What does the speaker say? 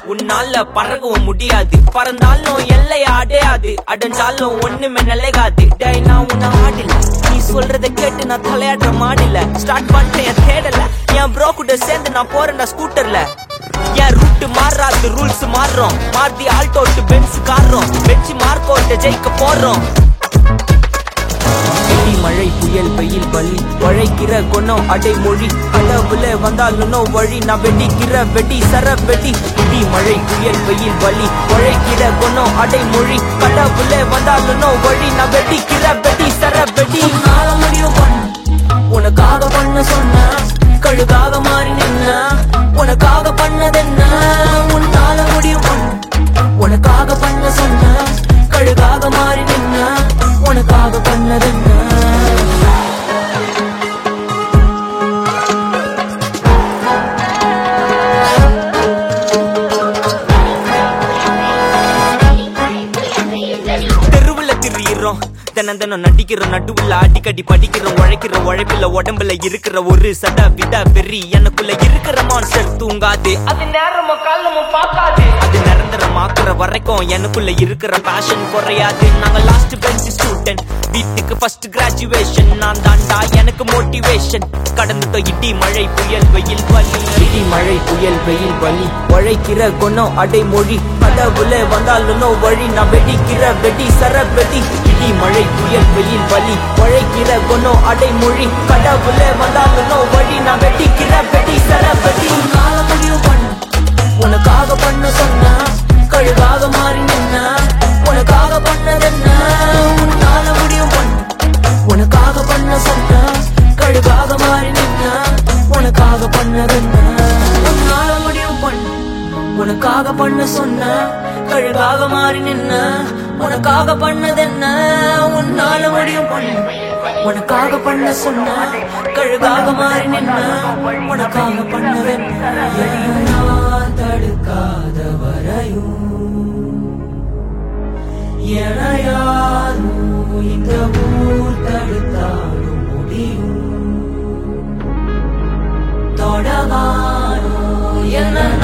உன்னால பறக்கவும் முடியாது பறந்தாலும் எல்லைய அடையாது அடைஞ்சாலும் ஒண்ணுமே நிலைகாது டேய் நான் உன்னை ஆடல நீ சொல்றத கேட்டு நான் தலையாடுற மாடல ஸ்டார்ட் பண்ணிட்டேன் என் தேடல என் ப்ரோ கூட சேர்ந்து நான் போறேன்டா ஸ்கூட்டர்ல என் ரூட் மாறாது ரூல்ஸ் மாறுறோம் மாத்தி ஆல்டோட்டு பென்ஸ் காடுறோம் வெச்சு மார்க்கோட்ட ஜெயிக்க போறோம் இடி மழை புயல் வெயில் வலி உழைக்கிற குணம் அடைமொழி கடவுளே வந்தாலும் நோ வழி நான் வெடிக்கிற வெடி சர வெடி இடி மழை புயல் வெயில் வலி உழைக்கிற குணம் அடைமொழி கடவுளே வந்தாலும் நோ வழி நான் வெடிக்கிற வெடி சர வெடி உன்னால முடியும் பண்ண உனக்காக பண்ண சொன்ன கழுகாக மாறி நின்ன உனக்காக பண்ணதென்ன உன்னால முடியும் பண்ண உனக்காக பண்ண சொன்ன கழுகாக மாறி நின்ன உனக்காக பண்ணதென்ன தெருவுல திரியிறோம் தினம் தினம் நடிக்கிறோம் நடுவுல அடிக்கடி படிக்கிறோம் உழைக்கிற உழைப்பில உடம்புல இருக்கிற ஒரு சத வித வெறி எனக்குள்ள இருக்கிற மான்ஸ்டர் தூங்காது அது நேரமும் காலமும் பார்க்காது அது நிரந்தரமாக்குற வரைக்கும் எனக்குள்ள இருக்கிற பேஷன் குறையாது நாங்க லாஸ்ட் பெஞ்ச் ஸ்டூடெண்ட் வீட்டுக்கு ஃபர்ஸ்ட் கிராஜுவேஷன் நான் தாண்டா எனக்கு மோட்டிவேஷன் கடந்துட்டோம் இடி மழை புயல் வெயில் வலி இடி மழை புயல் வெயில் வலி உழைக்கிற குணம் அடைமொழி கடவுளே வந்தாலும் நோ வழி நான் வெடிக்கிற வெடி சர வெடி இடி மழை புயல் வெயில் வலி உழைக்கிற குணம் அடைமொழி கடவுளே வந்தாலும் நோ வழி நான் வெடிக்கிற வெடி சர வெடி உன்னால முடிவு பண்ண உனக்காக பண்ண சொன்ன கழுகாக மாறி நின்ன உனக்காக பண்ணதென்ன உன்னால முடிவு பண்ண உனக்காக பண்ண சொன்ன கழுகாக மாறி நின்ன உனக்காக பண்ணதென்ன உன்னால முடிவு பண்ண உனக்காக பண்ண சொன்ன கழுகாக மாறி நின்ன உனக்காக பண்ணதென்ன உன்னால முடியும் பண்ண உனக்காக பண்ண சொன்ன கழுகாக மாறி நின்ன உனக்காக பண்ணதென்ன எதையும் நான் தடுக்காத வரையும் என யாரும் இந்த ஊர் தடுத்தாலும் முடியும் தொடவானோ என்ன